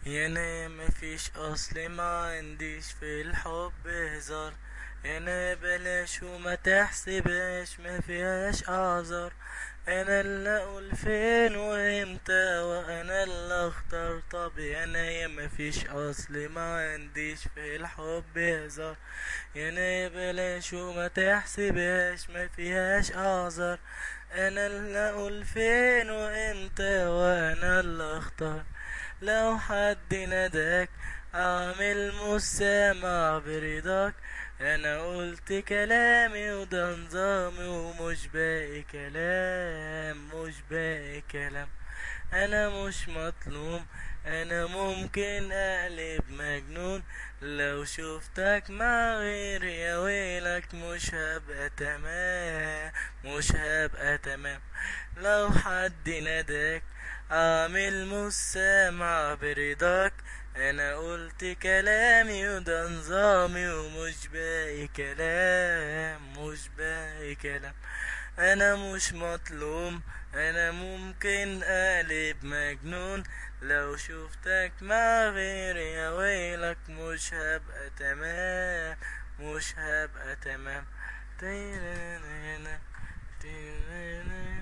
يعني مفيش اصل ما عنديش في الحب هزار انا بلاش وما تحسبهاش ما فيهاش اعذار انا اللي اقول فين وامتى وانا اللي اختار طب انا يا مفيش اصل ما عنديش في الحب هزار يعني بلاش وما تحسبهاش ما فيهاش اعذار انا اللي اقول فين وامتى وانا اللي اختار لو حد ناداك عامل مسامع برضاك انا قلت كلامي وده نظامي ومش باقي كلام مش باقي كلام انا مش مطلوب انا ممكن اقلب مجنون لو شفتك مع غيري يا ويلك مش هبقى تمام مش هبقى تمام لو حد ناداك عامل مسامع برضاك انا قلت كلامي وده نظامي ومش باقي كلام مش باقي كلام انا مش مطلوب انا ممكن اقلب مجنون لو شفتك مع غيري يا ويلك مش هبقى تمام مش هبقى تمام تيريرينا تيريرينا